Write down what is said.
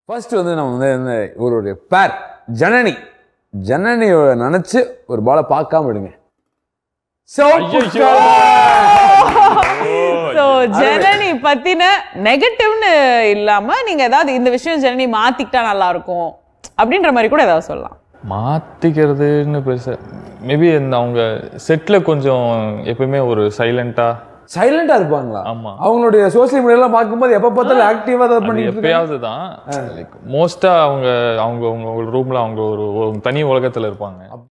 First வந்து நம்ம வந்து இந்த இவருடைய பேர் ஜனனி ஜனனியை நினைச்சு ஒரு பாலை பார்க்காம விடுங்க சிவப்பு ஐயையோ! ஸோ ஜனனி பத்தின நெகட்டிவ்னு இல்லாம நீங்க ஏதாவது இந்த விஷயம் ஜனனி மாத்திக்கிட்டா நல்லா இருக்கும் அப்படின்ற மாதிரி கூட ஏதாவது சொல்லலாம் மாத்திக்கிறதுன்னு பெருசா மேபி இந்த அவங்க செட்ல கொஞ்சம் எப்பயுமே ஒரு சைலண்டா சைலண்டா இருப்பாங்களா ஆமா அவங்களுடைய சோசியல் மீடியாலாம் பார்க்கும்போது எப்ப பார்த்தாலும் ஆக்டிவா அதை அது பண்ணிட்டு இருக்காங்க. எப்பயாவது தான் லைக் மோஸ்டா அவங்க அவங்க அவங்க ரூம்ல அவங்க ஒரு ஒரு தனி உலகத்துல இருப்பாங்க